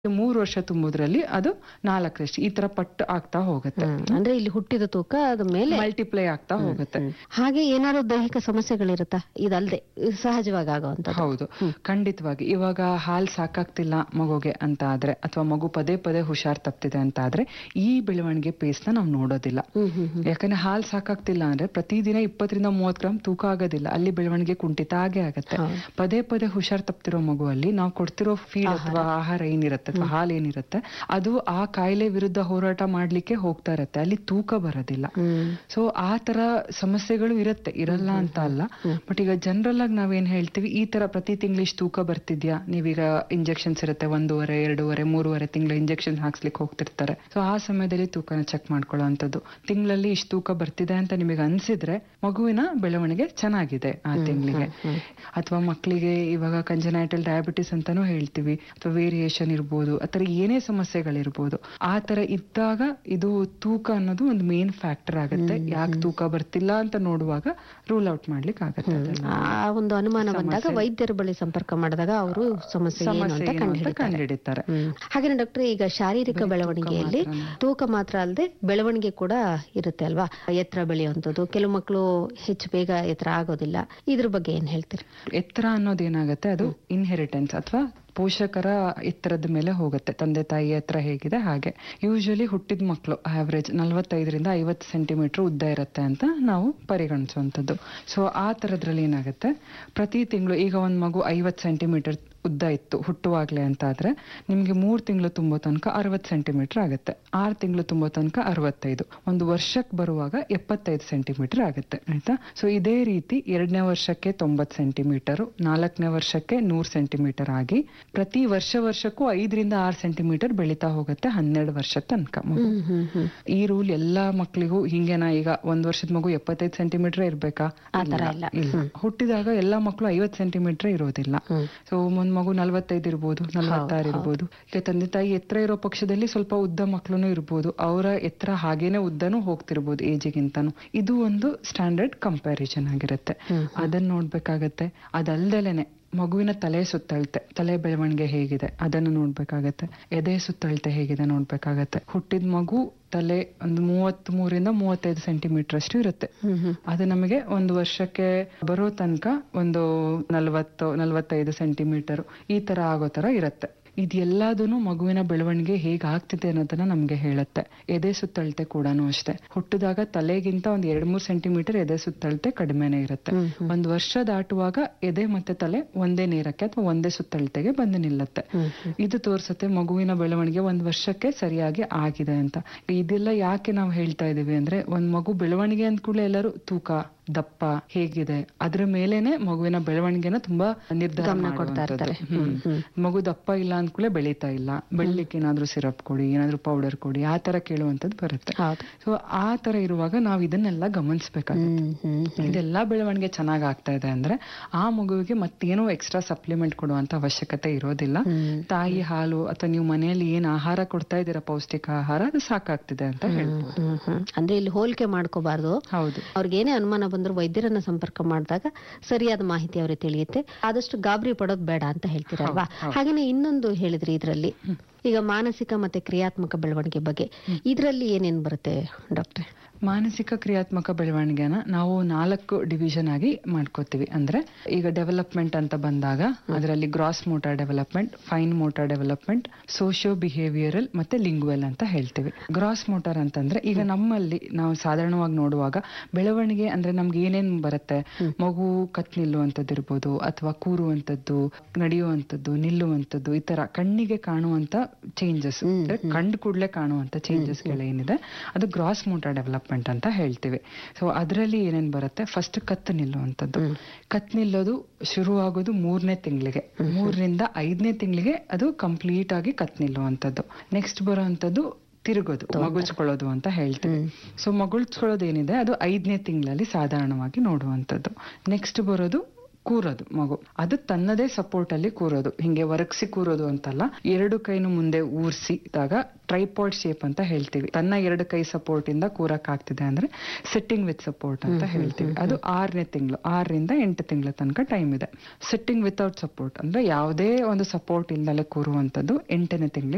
ಮೂರು ವರ್ಷ ತುಂಬುದ್ರಲ್ಲಿ ಅದು ನಾಲ್ಕರಷ್ಟು ಈ ತರ ಪಟ್ಟು ಆಗ್ತಾ ಹೋಗುತ್ತೆ ಹ್ಮ್. ಅಂದ್ರೆ ಇಲ್ಲಿ ಹುಟ್ಟಿದ ತೂಕ ಅದ ಮೇಲೆ ಮಲ್ಟಿಪ್ಲೈ ಆಗ್ತಾ ಹೋಗುತ್ತೆ ಹಾಗೆ ಏನಾದ್ರು ದೈಹಿಕ ಸಮಸ್ಯೆಗಳಿರುತ್ತಾ ಇದಲ್ದೆ ಇದು ಸಹಜವಾಗಿ ಆಗುವಂತದ್ದು ಹೌದು ಖಂಡಿತವಾಗಿ ಇವಾಗ ಹಾಲ್ ಸಾಕಾಗ್ತಿಲ್ಲ ಮಗುಗೆ ಅಂತ ಆದ್ರೆ ಅಥವಾ ಮಗು ಪದೇ ಪದೇ ಹುಷಾರ್ ತಪ್ತಿದೆ ಅಂತ ಆದ್ರೆ ಈ ಬೆಳವಣಿಗೆ ಪೇಸ್ ನ ನಾವು ನೋಡೋದಿಲ್ಲ ಹ್ಮ್ ಹ್ಮ್ ಹ್ಮ್. ಯಾಕಂದ್ರೆ ಹಾಲ್ ಸಾಕಾಗ್ತಿಲ್ಲ ಅಂದ್ರೆ ಪ್ರತಿದಿನ ಇಪ್ಪತ್ತರಿಂದ ಮೂವತ್ ಗ್ರಾಮ್ ತೂಕ ಆಗೋದಿಲ್ಲ ಅಲ್ಲಿ ಬೆಳವಣಿಗೆ ಕುಂಠಿತ ಆಗೇ ಆಗತ್ತೆ ಹೌದು. ಪದೇ ಪದೇ ಹುಷಾರ್ ತಪ್ತಿರೋ ಮಗುವಲ್ಲಿ ನಾವು ಕೊಡ್ತಿರೋ ಫೀಡ್ ಅಥವಾ ಆಹಾರ ಏನಿರುತ್ತೆ ಅಥವಾ ಹಾಲು ಏನಿರುತ್ತೆ ಅದು ಆ ಕಾಯಿಲೆ ವಿರುದ್ಧ ಹೋರಾಟ ಮಾಡ್ಲಿಕ್ಕೆ ಹೋಗ್ತಾ ಇರತ್ತೆ ಅಲ್ಲಿ ತೂಕ ಬರೋದಿಲ್ಲ ಹ್ಮ್. ಸೊ ಆ ತರ ಸಮಸ್ಯೆಗಳು ಇರುತ್ತೆ ಇರಲ್ಲ ಅಂತ ಅಲ್ಲ ಬಟ್ ಈಗ ಜನರಲ್ ಆಗಿ ನಾವೇನ್ ಹೇಳ್ತೀವಿ ಈ ತರ ಪ್ರತಿ ತಿಂಗಳು ಇಷ್ಟು ತೂಕ ಬರ್ತಿದ್ಯಾ ನೀವೀಗ ಇಂಜೆಕ್ಷನ್ಸ್ ಇರುತ್ತೆ ಒಂದೂವರೆ ಎರಡೂವರೆ ಮೂರುವರೆ ತಿಂಗಳು ಇಂಜೆಕ್ಷನ್ ಹಾಕ್ಸ್ಲಿಕ್ಕೆ ಹೋಗ್ತಿರ್ತಾರೆ ಸೊ ಆ ಸಮಯದಲ್ಲಿ ತೂಕನ ಚೆಕ್ ಮಾಡ್ಕೊಳ್ಳೋ ಅಂಥದ್ದು ತಿಂಗಳಲ್ಲಿ ಇಷ್ಟು ತೂಕ ಬರ್ತಿದೆ ಅಂತ ನಿಮಗೆ ಅನ್ಸಿದ್ರೆ ಮಗುವಿನ ಬೆಳವಣಿಗೆ ಚೆನ್ನಾಗಿದೆ ಆ ತಿಂಗಳಿಗೆ ಅಥವಾ ಮಕ್ಕಳಿಗೆ ಇವಾಗ ಕಂಜನೈಟಲ್ ಡಯಾಬಿಟಿಸ್ ಅಂತಾನೂ ಹೇಳ್ತೀವಿ ಅಥವಾ ವೇರಿಯೇಷನ್ ಇರ್ಬೋದು ಆತರ ಏನೇ ಸಮಸ್ಯೆಗಳಿರ್ಬೋದು ಆ ತರ ಇದ್ದಾಗ ಇದು ತೂಕ ಅನ್ನೋದು ಒಂದು ಮೇನ್ ಫ್ಯಾಕ್ಟರ್ ಆಗುತ್ತೆ ಯಾಕೆ ತೂಕ ಬರ್ತಿಲ್ಲ ಅಂತ ನೋಡುವಾಗ ರೂಲ್ ಔಟ್ ಮಾಡ್ಲಿಕ್ಕೆ ಆಗತ್ತೆ ಅದನ್ನ. ಆ ಒಂದು ಅನುಮಾನ ಬಂದಾಗ ವೈದ್ಯರ ಬಳಿ ಸಂಪರ್ಕ ಮಾಡಿದಾಗ ಅವರು ಸಮಸ್ಯೆ ಏನು ಸಮಸ್ಯೆ ಅಂತ ಏನು ಅಂತ ಕಂಡುಹಿಡಿತಾರೆ ಕಂಡುಹಿಡಿತಾರೆ ಹಾಗೆ ಡಾಕ್ಟರ್ ಈಗ ಶಾರೀರಿಕ ಬೆಳವಣಿಗೆಯಲ್ಲಿ ತೂಕ ಮಾತ್ರ ಅಲ್ಲದೆ ಬೆಳವಣಿಗೆ ಕೂಡ ಇರುತ್ತೆ ಅಲ್ವಾ ಎತ್ತರ ಬೆಳೆಯುವಂಥದ್ದು ಕೆಲವು ಮಕ್ಕಳು ಹೆಚ್ಚು ಬೇಗ ಎತ್ತರ ಆಗೋದಿಲ್ಲ ಇದ್ರ ಬಗ್ಗೆ ಏನ್ ಹೇಳ್ತೀರಿ ಎತ್ತರ ಅನ್ನೋದೇನಾಗತ್ತೆ ಅದು ಇನ್ಹೆರಿಟೆನ್ಸ್ ಅಥವಾ ಪೋಷಕರ ಎತ್ತರದ ಮೇಲೆ ಹೋಗುತ್ತೆ ತಂದೆ ತಾಯಿ ಎತ್ತರ ಹೇಗಿದೆ ಹಾಗೆ ಯೂಶಲಿ ಹುಟ್ಟಿದ ಮಕ್ಕಳು ಆವರೇಜ್ ನಲವತ್ತೈದರಿಂದ ಐವತ್ತು ಸೆಂಟಿಮೀಟರ್ ಉದ್ದ ಇರುತ್ತೆ ಅಂತ ನಾವು ಪರಿಗಣಿಸುವಂಥದ್ದು ಸೊ ಆ ಥರದ್ರಲ್ಲಿ ಏನಾಗುತ್ತೆ ಪ್ರತಿ ತಿಂಗಳು ಈಗ ಒಂದು ಮಗು ಐವತ್ತು ಸೆಂಟಿಮೀಟರ್ ಉದ್ದ ಇತ್ತು ಹುಟ್ಟುವಾಗ್ಲೇ ಅಂತ ಆದ್ರೆ ನಿಮ್ಗೆ ಮೂರ್ ತಿಂಗಳು ತುಂಬೋ ತನಕ ಅರವತ್ತು ಸೆಂಟಿಮೀಟರ್ ಆಗುತ್ತೆ ಆರು ತಿಂಗಳು ತುಂಬೋ ತನಕ ಅರವತ್ತೈದು ಒಂದು ವರ್ಷಕ್ಕೆ ಬರುವಾಗ ಎಪ್ಪತ್ತೈದು ಸೆಂಟಿಮೀಟರ್ ಆಗುತ್ತೆ ಆಯ್ತಾ ಸೊ ಇದೇ ರೀತಿ ಎರಡನೇ ವರ್ಷಕ್ಕೆ ತೊಂಬತ್ತು ಸೆಂಟಿಮೀಟರ್ ನಾಲ್ಕನೇ ವರ್ಷಕ್ಕೆ ನೂರ್ ಸೆಂಟಿಮೀಟರ್ ಆಗಿ ಪ್ರತಿ ವರ್ಷ ವರ್ಷಕ್ಕೂ ಐದರಿಂದ ಆರು ಸೆಂಟಿಮೀಟರ್ ಬೆಳೀತಾ ಹೋಗುತ್ತೆ ಹನ್ನೆರಡು ವರ್ಷ ತನಕ ಮಗು ಹ್ಮ್ ಹ್ಮ್ ಹ್ಮ್ ಈ ರೂಲ್ ಎಲ್ಲಾ ಮಕ್ಕಳಿಗೂ ಹಿಂಗೇನಾ ಈಗ ಒಂದ್ ವರ್ಷದ ಮಗು ಎಪ್ಪತ್ತೈದು ಸೆಂಟಿಮೀಟರ್ ಇರ್ಬೇಕಾ ಆ ತರ ಇಲ್ಲ. ಇಲ್ಲ ಹುಟ್ಟಿದಾಗ ಎಲ್ಲಾ ಮಕ್ಕಳು ಐವತ್ ಸೆಂಟಿಮೀಟರ್ ಇರೋದಿಲ್ಲ ಹ್ಮ್. ಸೊ ಒಂದ್ ಮಗು ನಲ್ವತ್ತೈದು ಇರ್ಬೋದು ನಲ್ವತ್ತಾರು ಇರ್ಬೋದು ಈಗ ತಂದೆ ತಾಯಿ ಎತ್ತರ ಇರೋ ಪಕ್ಷದಲ್ಲಿ ಸ್ವಲ್ಪ ಉದ್ದ ಮಕ್ಳುನು ಇರ್ಬೋದು ಅವರ ಎತ್ತರ ಹಾಗೇನೆ ಉದ್ದನೂ ಹೋಗ್ತಿರ್ಬೋದು ಏಜಿಗಿಂತಾನು ಇದು ಒಂದು ಸ್ಟ್ಯಾಂಡರ್ಡ್ ಕಂಪ್ಯಾರಿಸನ್ ಆಗಿರುತ್ತೆ ಅದನ್ನ ನೋಡ್ಬೇಕಾಗತ್ತೆ ಅದಲ್ದಲೇನೆ ಮಗುವಿನ ತಲೆ ಸುತ್ತಳತೆ ತಲೆ ಬೆಳವಣಿಗೆ ಹೇಗಿದೆ ಅದನ್ನು ನೋಡ್ಬೇಕಾಗತ್ತೆ ಎದೆ ಸುತ್ತಳತೆ ಹೇಗಿದೆ ನೋಡ್ಬೇಕಾಗತ್ತೆ ಹುಟ್ಟಿದ ಮಗು ತಲೆ ಒಂದು ಮೂವತ್ತ್ ಮೂರಿಂದ ಮೂವತ್ತೈದು ಸೆಂಟಿಮೀಟರ್ ಅಷ್ಟು ಇರುತ್ತೆ ಹ್ಮ್ ಹ್ಮ್ ಅದು ನಮಗೆ ಒಂದು ವರ್ಷಕ್ಕೆ ಬರೋ ತನಕ ಒಂದು ನಲವತ್ತು ನಲವತ್ತೈದು ಸೆಂಟಿಮೀಟರ್ ಈ ತರ ಆಗೋ ತರ ಇರುತ್ತೆ ಇದೆಲ್ಲದೂ ಮಗುವಿನ ಬೆಳವಣಿಗೆ ಹೇಗೆ ಆಗ್ತಿದೆ ಅನ್ನೋದನ್ನ ನಮ್ಗೆ ಹೇಳುತ್ತೆ ಎದೆ ಸುತ್ತಳತೆ ಕೂಡ ಅಷ್ಟೇ ಹುಟ್ಟಿದಾಗ ತಲೆಗಿಂತ ಒಂದ್ ಎರಡ್ ಮೂರ್ ಸೆಂಟಿಮೀಟರ್ ಎದೆ ಸುತ್ತಳತೆ ಕಡಿಮೆನೆ ಇರುತ್ತೆ ಒಂದ್ ವರ್ಷ ದಾಟುವಾಗ ಎದೆ ಮತ್ತೆ ತಲೆ ಒಂದೇ ನೇರಕ್ಕೆ ಅಥವಾ ಒಂದೇ ಸುತ್ತಳತೆಗೆ ಬಂದು ನಿಲ್ಲುತ್ತೆ ಇದು ತೋರ್ಸುತ್ತೆ ಮಗುವಿನ ಬೆಳವಣಿಗೆ ಒಂದ್ ವರ್ಷಕ್ಕೆ ಸರಿಯಾಗಿ ಆಗಿದೆ ಅಂತ ಇದೆಲ್ಲ ಯಾಕೆ ನಾವು ಹೇಳ್ತಾ ಇದೀವಿ ಅಂದ್ರೆ ಒಂದ್ ಮಗು ಬೆಳವಣಿಗೆ ಅಂದ ಕೂಡಲೇ ಎಲ್ಲರೂ ತೂಕ ದಪ್ಪ ಹೇಗಿದೆ ಅದ್ರ ಮೇಲೇನೆ ಮಗುವಿನ ಬೆಳವಣಿಗೆನ ತುಂಬಾ ನಿರ್ಧಾರ ಮಾಡುವಂಥದ್ದು. ಹ್ಮ್. ಮಗು ದಪ್ಪ ಇಲ್ಲ ಅಂದ್ಕೂಲೆ ಬೆಳೀತಾ ಇಲ್ಲ ಬೆಳಿಲಿಕ್ಕೆ ಏನಾದ್ರೂ ಸಿರಪ್ ಕೊಡಿ ಏನಾದ್ರೂ ಪೌಡರ್ ಕೊಡಿ ಆ ತರ ಕೇಳುವಂತದ್ದು ಬರುತ್ತೆ ಹೌದು ಸೊ ಆ ತರ ಇರುವಾಗ ನಾವ್ ಇದನ್ನೆಲ್ಲ ಗಮನಿಸ್ಬೇಕಾಗುತ್ತೆ ಹ್ಮ್ ಹ್ಮ್ ಇದೆಲ್ಲ ಬೆಳವಣಿಗೆ ಚೆನ್ನಾಗ್ ಆಗ್ತಾ ಇದೆ ಅಂದ್ರೆ ಆ ಮಗುವಿಗೆ ಮತ್ತೇನೋ ಎಕ್ಸ್ಟ್ರಾ ಸಪ್ಲಿಮೆಂಟ್ ಕೊಡುವಂತ ಅವಶ್ಯಕತೆ ಇರೋದಿಲ್ಲ ತಾಯಿ ಹಾಲು ಅಥವಾ ನೀವು ಮನೆಯಲ್ಲಿ ಏನ್ ಆಹಾರ ಕೊಡ್ತಾ ಇದ್ದೀರಾ ಪೌಷ್ಟಿಕ ಆಹಾರ ಅದು ಸಾಕಾಗ್ತಿದೆ ಅಂತ ಹೇಳ್ಬೋದು ಹ್ಮ್ ಹ್ಮ್ ಅಂದ್ರೆ ಇಲ್ಲಿ ಹೋಲಿಕೆ ಮಾಡ್ಕೋಬಾರ್ದು ಹೌದು ಅವ್ರಿಗೆ ಏನೇ ಅನುಮಾನ ಬಂದ್ರು ವೈದ್ಯರನ್ನ ಸಂಪರ್ಕ ಮಾಡಿದಾಗ ಸರಿಯಾದ ಮಾಹಿತಿ ಅವ್ರಿಗೆ ತಿಳಿಯುತ್ತೆ ಆದಷ್ಟು ಗಾಬರಿ ಪಡೋದು ಬೇಡ ಅಂತ ಹೇಳ್ತೀರಲ್ವಾ ಹಾಗೇನೆ ಇನ್ನೊಂದು ಹೇಳಿದ್ರಿ ಇದ್ರಲ್ಲಿ ಈಗ ಮಾನಸಿಕ ಮತ್ತೆ ಕ್ರಿಯಾತ್ಮಕ ಬೆಳವಣಿಗೆ ಬಗ್ಗೆ ಇದ್ರಲ್ಲಿ ಏನೇನ್ ಬರುತ್ತೆ ಡಾಕ್ಟ್ರೆ ಮಾನಸಿಕ ಕ್ರಿಯಾತ್ಮಕ ಬೆಳವಣಿಗೆನ ನಾವು ನಾಲ್ಕು ಡಿವಿಷನ್ ಆಗಿ ಮಾಡ್ಕೋತೀವಿ ಅಂದ್ರೆ ಈಗ ಡೆವಲಪ್ಮೆಂಟ್ ಅಂತ ಬಂದಾಗ ಅದರಲ್ಲಿ gross motor development fine motor development socio behavioural ಮತ್ತೆ ಲಿಂಗ್ವೆಲ್ ಅಂತ ಹೇಳ್ತೀವಿ ಗ್ರಾಸ್ ಮೋಟಾರ್ ಅಂತಂದ್ರೆ ಈಗ ನಮ್ಮಲ್ಲಿ ನಾವು ಸಾಧಾರಣವಾಗಿ ನೋಡುವಾಗ ಬೆಳವಣಿಗೆ ಅಂದ್ರೆ ನಮ್ಗೆ ಏನೇನ್ ಬರುತ್ತೆ ಮಗು ಕತ್ ನಿಲ್ಲುವಂಥದ್ದು ಇರ್ಬೋದು ಅಥವಾ ಕೂರುವಂಥದ್ದು ನಡೆಯುವಂಥದ್ದು ನಿಲ್ಲುವಂಥದ್ದು ಈ ತರ ಕಣ್ಣಿಗೆ ಕಾಣುವಂತ ಚೇಂಜಸ್ ಕಂಡು ಕೂಡಲೇ ಕಾಣುವಂತ ಚೇಂಜಸ್ ಏನಿದೆ ಅದು ಗ್ರಾಸ್ ಮೋಟಾರ್ ಡೆವಲಪ್ಮೆಂಟ್ ಅಂತ ಹೇಳ್ತೀವಿ ಸೊ ಅದರಲ್ಲಿ ಏನೇನ್ ಬರುತ್ತೆ ಫಸ್ಟ್ ಕತ್ತು ನಿಲ್ಲುವಂಥದ್ದು ಕತ್ ನಿಲ್ಲೋದು ಶುರು ಆಗೋದು ಮೂರನೇ ತಿಂಗಳಿಗೆ ಮೂರರಿಂದ ಐದನೇ ತಿಂಗಳಿಗೆ ಅದು ಕಂಪ್ಲೀಟ್ ಆಗಿ ಕತ್ ನಿಲ್ಲುವಂಥದ್ದು ನೆಕ್ಸ್ಟ್ ಬರುವಂತದ್ದು ತಿರುಗೋದು ಮಗುಚ್ಕೊಳ್ಳೋದು ಅಂತ ಹೇಳ್ತೀವಿ ಸೊ ಮಗುಳ್ಸ್ಕೊಳ್ಳೋದು ಏನಿದೆ ಅದು ಐದನೇ ತಿಂಗಳಲ್ಲಿ ಸಾಧಾರಣವಾಗಿ ನೋಡುವಂಥದ್ದು ನೆಕ್ಸ್ಟ್ ಬರೋದು ಕೂರೋದು ಮಗು ಅದು ತನ್ನದೇ ಸಪೋರ್ಟ್ ಅಲ್ಲಿ ಕೂರೋದು ಹಿಂಗೆ ಒರಗಿಸಿ ಕೂರೋದು ಅಂತಲ್ಲ ಎರಡು ಕೈನು ಮುಂದೆ ಊರ್ಸಿದಾಗ ಟ್ರೈಪಾಡ್ ಶೇಪ್ ಅಂತ ಹೇಳ್ತೀವಿ ತನ್ನ ಎರಡು ಕೈ ಸಪೋರ್ಟ್ ಇಂದ ಕೂರಕ್ ಆಗ್ತಿದೆ ಅಂದ್ರೆ ಸಿಟ್ಟಿಂಗ್ ವಿತ್ ಸಪೋರ್ಟ್ ಅಂತ ಹೇಳ್ತೀವಿ ಅದು ಆರನೇ ತಿಂಗಳು ಆರರಿಂದ ಎಂಟು ತಿಂಗಳ ತನಕ ಟೈಮ್ ಇದೆ ಸಿಟ್ಟಿಂಗ್ ವಿತೌಟ್ ಸಪೋರ್ಟ್ ಅಂದ್ರೆ ಯಾವುದೇ ಒಂದು ಸಪೋರ್ಟ್ ಇಲ್ದಲೆ ಕೂರುವಂತದ್ದು ಎಂಟನೇ ತಿಂಗಳಿಗೆ